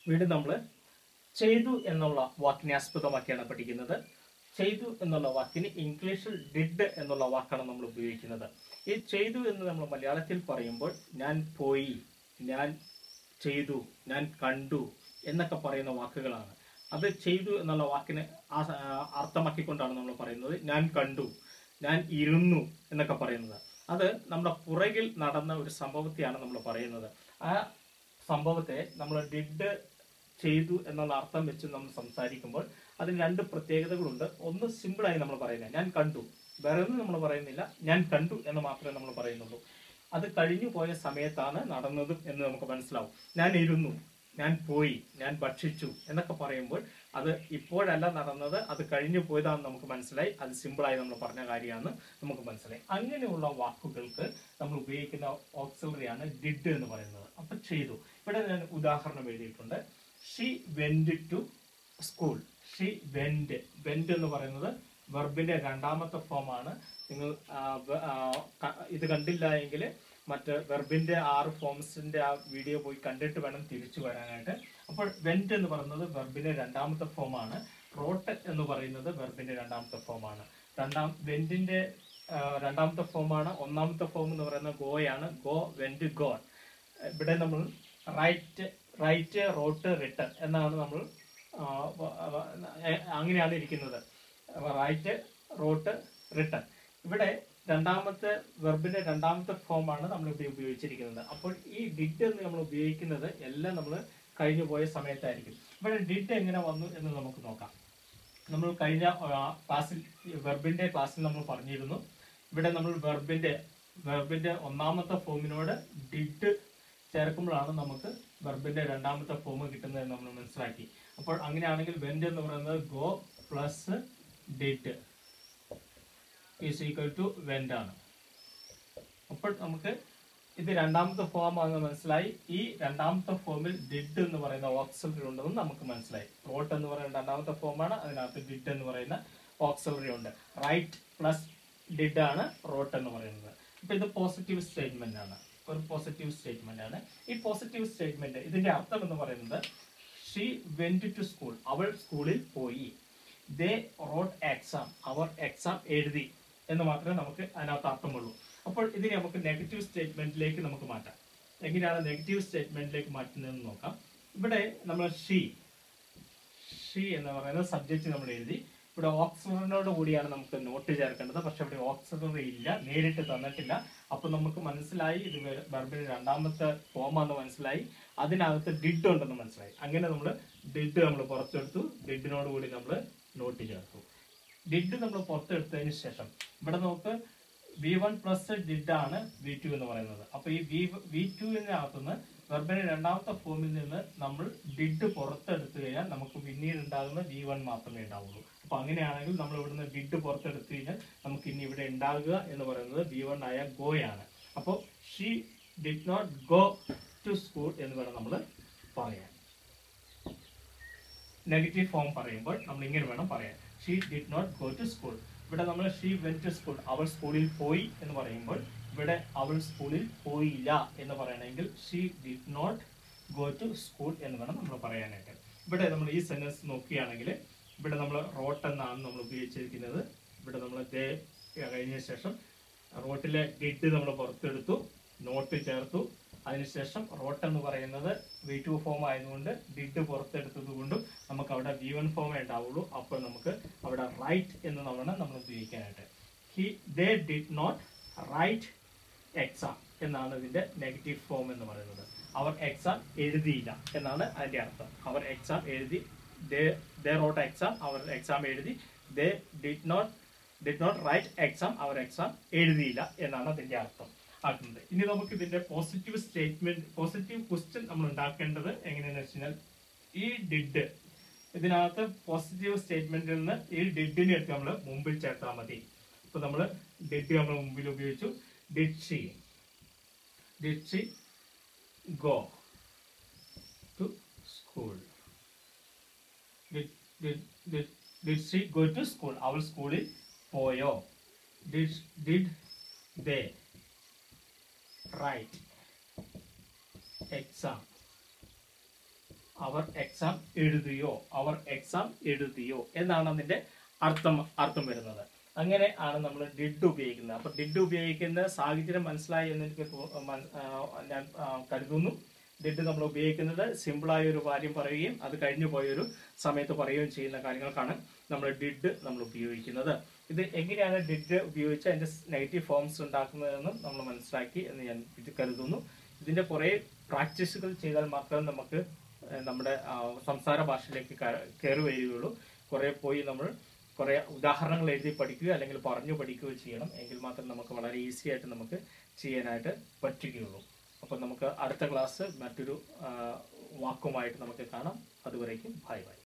വീണ്ടും നമ്മൾ ചെയ്തു എന്നുള്ള വാക്കിനെ ആസ്പദമാക്കിയാണ് പഠിക്കുന്നത് ചെയ്തു എന്നുള്ള വാക്കിന് ഇംഗ്ലീഷിൽ ഡിഡ് എന്നുള്ള വാക്കാണ് നമ്മൾ ഉപയോഗിക്കുന്നത് ഈ ചെയ്തു എന്ന് നമ്മൾ മലയാളത്തിൽ പറയുമ്പോൾ ഞാൻ പോയി ഞാൻ ചെയ്തു ഞാൻ കണ്ടു എന്നൊക്കെ പറയുന്ന വാക്കുകളാണ് അത് ചെയ്തു എന്നുള്ള വാക്കിന് ആ- ആ അർത്ഥമാക്കിക്കൊണ്ടാണ് നമ്മൾ പറയുന്നത് ഞാൻ കണ്ടു ഞാൻ ഇരുന്നു എന്നൊക്കെ പറയുന്നത് അത് നമ്മുടെ പുറകിൽ നടന്ന ഒരു സംഭവത്തെയാണ് നമ്മൾ പറയുന്നത് ആ സംഭവത്തെ നമ്മൾ ഡിഡ് ചെയ്തു എന്നുള്ള അർത്ഥം വെച്ച് നമ്മൾ സംസാരിക്കുമ്പോൾ അതിന് രണ്ട് പ്രത്യേകതകളുണ്ട് ഒന്ന് സിമ്പിളായി നമ്മൾ പറയുന്നത് ഞാൻ കണ്ടു വേറെ ഒന്നും നമ്മൾ പറയുന്നില്ല ഞാൻ കണ്ടു എന്ന് മാത്രമേ നമ്മൾ പറയുന്നുള്ളൂ അത് കഴിഞ്ഞു പോയ സമയത്താണ് നടന്നത് എന്ന് നമുക്ക് മനസ്സിലാവും ഞാൻ ഇരുന്നു ഞാൻ പോയി ഞാൻ ഭക്ഷിച്ചു എന്നൊക്കെ പറയുമ്പോൾ അത് ഇപ്പോഴല്ല നടന്നത് അത് കഴിഞ്ഞു പോയതാണെന്ന് നമുക്ക് മനസ്സിലായി അത് സിമ്പിളായി നമ്മൾ പറഞ്ഞ കാര്യമാണ് നമുക്ക് മനസ്സിലായി അങ്ങനെയുള്ള വാക്കുകൾക്ക് നമ്മൾ ഉപയോഗിക്കുന്ന ഓക്സിലറിയാണ് ഡിഡ് എന്ന് പറയുന്നത് അപ്പൊ ചെയ്തു ഇവിടെ ഞാൻ ഉദാഹരണം എഴുതിയിട്ടുണ്ട് she went to school she went went എന്ന് പറയുന്നത് വെർബിന്റെ രണ്ടാമത്തെ ഫോമാണ് നിങ്ങൾ ആ, വ- ആ, ക- ഇത് കണ്ടില്ല എങ്കിൽ മറ്റ് വെർബിന്റെ ആറ് ഫോംസിന്റെ ആ വീഡിയോ പോയി കണ്ടിട്ട് വേണം തിരിച്ചു വരാനായിട്ട് അപ്പോൾ വെന്റ് എന്ന് പറയുന്നത് വെർബിന്റെ രണ്ടാമത്തെ ഫോമാണ് റോട്ട് എന്ന് പറയുന്നത് വെർബിന്റെ രണ്ടാമത്തെ ഫോമാണ് രണ്ടാം വെന്റിന്റെ ആ, രണ്ടാമത്തെ ഫോമാണ് ഒന്നാമത്തെ ഫോം എന്ന് പറയുന്നത് ഗോയാണ് ഗോ വെന്റ് ഗോൺ ഇവിടെ നമ്മൾ റൈറ്റ് റൈറ്റ് റോട്ട് റിട്ടൺ എന്നാണ് നമ്മൾ ആ, വ- വ- എ- അങ്ങനെയാണ് ഇരിക്കുന്നത് റൈറ്റ് റോട്ട് റിട്ടൺ ഇവിടെ രണ്ടാമത്തെ വെർബിന്റെ രണ്ടാമത്തെ ഫോമാണ് നമ്മൾ ഇവിടെ ഉപയോഗിച്ചിരിക്കുന്നത് അപ്പോൾ ഈ ഡിഡ് എന്ന് നമ്മൾ ഉപയോഗിക്കുന്നത് എല്ലാം നമ്മൾ കഴിഞ്ഞു പോയ സമയത്തായിരിക്കും ഇവിടെ ഡിഡ് എങ്ങനെ വന്നു എന്ന് നമുക്ക് നോക്കാം നമ്മൾ കഴിഞ്ഞ ആ, ക്ലാസ്സിൽ വെർബിന്റെ ക്ലാസ്സിൽ നമ്മൾ പറഞ്ഞിരുന്നു ഇവിടെ നമ്മൾ വെർബിന്റെ വെർബിന്റെ ഒന്നാമത്തെ ഫോമിനോട് ഡിഡ് ചേർക്കുമ്പോഴാണ് നമുക്ക് വെർബിന്റെ രണ്ടാമത്തെ ഫോം കിട്ടുന്നത് എന്ന് നമ്മൾ മനസ്സിലാക്കി അപ്പോൾ അങ്ങനെയാണെങ്കിൽ വെന്റ് എന്ന് പറയുന്നത് go plus did is equal to went ആണ് അപ്പോൾ നമുക്ക് ഇത് രണ്ടാമത്തെ ഫോം ആണെന്ന് മനസ്സിലായി ഈ രണ്ടാമത്തെ ഫോമിൽ ഡിഡ് എന്ന് പറയുന്ന ഓക്സിലറി ഉണ്ടെന്ന് നമുക്ക് മനസ്സിലായി റോട്ട് എന്ന് പറയുന്ന രണ്ടാമത്തെ ഫോമാണ് അതിനകത്ത് ഡിഡ് എന്ന് പറയുന്ന ഓക്സിലറി ഉണ്ട് റൈറ്റ് പ്ലസ് ഡിഡ് ആണ് റോട്ട് എന്ന് പറയുന്നത് അപ്പൊ ഇത് പോസിറ്റീവ് സ്റ്റേറ്റ്മെന്റ് ആണ് ഒരു പോസിറ്റീവ് സ്റ്റേറ്റ്മെന്റ് ആണ് ഈ പോസിറ്റീവ് സ്റ്റേറ്റ്മെന്റ് ഇതിന്റെ അർത്ഥം എന്ന് പറയുന്നത് ഷീ വെന്റ് ടു സ്കൂൾ അവൾ സ്കൂളിൽ പോയി ദേ റോട്ട് എക്സാം അവർ എക്സാം എഴുതി എന്ന് മാത്രമേ നമുക്ക് അതിനകത്ത് അർത്ഥമുള്ളൂ അപ്പോൾ ഇതിനെ നമുക്ക് നെഗറ്റീവ് സ്റ്റേറ്റ്മെന്റിലേക്ക് നമുക്ക് മാറ്റാം എങ്ങനെയാണ് നെഗറ്റീവ് സ്റ്റേറ്റ്മെന്റിലേക്ക് മാറ്റുന്നതെന്ന് നോക്കാം ഇവിടെ നമ്മൾ ഷീ ഷീ എന്ന് പറയുന്ന സബ്ജക്റ്റ് നമ്മൾ എഴുതി ഇവിടെ ഓക്സിലറിനോട് കൂടിയാണ് നമുക്ക് നോട്ട് ചേർക്കേണ്ടത് പക്ഷെ ഇവിടെ ഓക്സിലറി ഇല്ല നേരിട്ട് തന്നിട്ടില്ല അപ്പൊ നമുക്ക് മനസ്സിലായി ഇത് വെർബിന് രണ്ടാമത്തെ ഫോമാന്ന് മനസ്സിലായി അതിനകത്ത് ഡിഡ് ഉണ്ടെന്ന് മനസ്സിലായി അങ്ങനെ നമ്മൾ ഡിഡ് നമ്മൾ പുറത്തെടുത്തു ഡിഡിനോട് കൂടി നമ്മൾ നോട്ട് ചേർത്തു ഡിഡ് നമ്മൾ പുറത്തെടുത്തതിന് ശേഷം ഇവിടെ നമുക്ക് വി വൺ പ്ലസ് ഡിഡ് ആണ് വി ടു എന്ന് പറയുന്നത് അപ്പൊ ഈ വി വി ടുവിനകത്തുനിന്ന് വെർബിന്റെ രണ്ടാമത്തെ ഫോമിൽ നിന്ന് നമ്മൾ ഡിഡ് പുറത്തെടുത്തു കഴിഞ്ഞാൽ നമുക്ക് പിന്നീട് ഉണ്ടാകുന്ന വി വൺ മാത്രമേ ഉണ്ടാവുള്ളൂ അപ്പൊ അങ്ങനെയാണെങ്കിൽ നമ്മൾ ഇവിടുന്ന് ഡിഡ് പുറത്തെടുത്തു കഴിഞ്ഞാൽ നമുക്ക് ഇനി ഇവിടെ ഉണ്ടാകുക എന്ന് പറയുന്നത് വി വൺ ആയ ഗോയാണ് അപ്പോൾ she did not go to school എന്ന് വേണം നമ്മൾ പറയാൻ നെഗറ്റീവ് ഫോം പറയുമ്പോൾ നമ്മൾ ഇങ്ങനെ വേണം പറയാൻ she did not go to school ഇവിടെ നമ്മൾ ഷീ വെൻ ടു സ്കൂൾ അവൾ സ്കൂളിൽ പോയി എന്ന് പറയുമ്പോൾ ഇവിടെ അവൾ സ്കൂളിൽ പോയില്ല എന്ന് പറയണമെങ്കിൽ she did not go to school എന്ന് വേണം നമ്മൾ പറയാനായിട്ട് ഇവിടെ നമ്മൾ ഈ സെന്റൻസ് നോക്കുകയാണെങ്കിൽ ഇവിടെ നമ്മൾ റോട്ട് എന്നാണ് നമ്മൾ ഉപയോഗിച്ചിരിക്കുന്നത് ഇവിടെ നമ്മൾ ദേ കഴിഞ്ഞ ശേഷം റോട്ടിലെ ഡിഡ് നമ്മൾ പുറത്തെടുത്തു നോട്ട് ചേർത്തു അതിനുശേഷം റോട്ട് എന്ന് പറയുന്നത് വി ടു ഫോം ആയതുകൊണ്ട് ഡിഡ് പുറത്തെടുത്തത് കൊണ്ടും നമുക്ക് അവിടെ വി വൺ ഫോമേ ഉണ്ടാവുള്ളൂ അപ്പോൾ നമുക്ക് അവിടെ റൈറ്റ് എന്ന് നമ്മൾ നമ്മൾ ഉപയോഗിക്കാനായിട്ട് he they did not write exam എന്നാണ് ഇതിന്റെ നെഗറ്റീവ് ഫോം എന്ന് പറയുന്നത് അവർ എക്സാം എഴുതിയില്ല എന്നാണ് അതിന്റെ അർത്ഥം അവർ എക്സാം എഴുതി ദേ റോട്ട് എക്സാം അവർ എക്സാം എഴുതി they did not did not write exam അവർ എക്സാം എഴുതിയില്ല എന്നാണ് അതിന്റെ അർത്ഥം ആക്കുന്നത് ഇനി നമുക്ക് ഇതിന്റെ പോസിറ്റീവ് സ്റ്റേറ്റ്മെന്റ് പോസിറ്റീവ് ക്വസ്റ്റ്യൻ നമ്മൾ ഉണ്ടാക്കേണ്ടത് എങ്ങനെയാണെന്ന് വെച്ച് കഴിഞ്ഞാൽ ഈ ഡിഡ് ഇതിനകത്ത് പോസിറ്റീവ് സ്റ്റേറ്റ്മെന്റിൽ നിന്ന് ഈ ഡിഡിനെ എടുത്ത് നമ്മൾ മുമ്പിൽ ചേർത്താൽ മതി ഇപ്പൊ നമ്മൾ ഡിഡ് നമ്മൾ മുമ്പിൽ ഉപയോഗിച്ചു did she did she go to school did she go to school അവൾ സ്കൂളിൽ പോയോ did did they write exam അവർ എക്സാം എഴുതിയോ അവർ എക്സാം എഴുതിയോ എന്നാണ് അതിന്റെ അർത്ഥം അർത്ഥം വരുന്നത് അങ്ങനെ ആണ് നമ്മൾ ഡിഡ് ഉപയോഗിക്കുന്നത് അപ്പൊ ഡിഡ് ഉപയോഗിക്കുന്ന സാഹചര്യം മനസ്സിലായി എന്ന് എനിക്ക് തോ- മന- ആ, ഞാൻ ആ, കരുതുന്നു ഡിഡ് നമ്മൾ ഉപയോഗിക്കുന്നത് സിമ്പിളായ ഒരു കാര്യം പറയുകയും അത് കഴിഞ്ഞു പോയൊരു സമയത്ത് പറയുകയും ചെയ്യുന്ന കാര്യങ്ങൾക്കാണ് നമ്മൾ ഡിഡ് നമ്മൾ ഉപയോഗിക്കുന്നത് ഇത് എങ്ങനെയാണ് ഡിഡ് ഉപയോഗിച്ച് അതിന്റെ നെഗറ്റീവ് ഫോംസ് ഉണ്ടാക്കുന്നതെന്നും നമ്മൾ മനസ്സിലാക്കി എന്ന് ഞാൻ ഇത് കരുതുന്നു ഇതിന്റെ കുറെ പ്രാക്ടീസുകൾ ചെയ്താൽ മാത്രമേ നമുക്ക് ഏഹ്, നമ്മുടെ ആ, സംസാര ഭാഷയിലേക്ക് കയ- കയറി വരികയുള്ളൂ കുറെ പോയി നമ്മൾ കുറെ ഉദാഹരണങ്ങൾ എഴുതി പഠിക്കുകയോ അല്ലെങ്കിൽ പറഞ്ഞു പഠിക്കുകയോ ചെയ്യണം എങ്കിൽ മാത്രം നമുക്ക് വളരെ ഈസി ആയിട്ട് നമുക്ക് ചെയ്യാനായിട്ട് പറ്റുകയുള്ളൂ അപ്പോൾ നമുക്ക് അടുത്ത ക്ലാസ് മറ്റൊരു ആ, വാക്കുമായിട്ട് നമുക്ക് കാണാം അതുവരേക്കും ബൈ ബൈ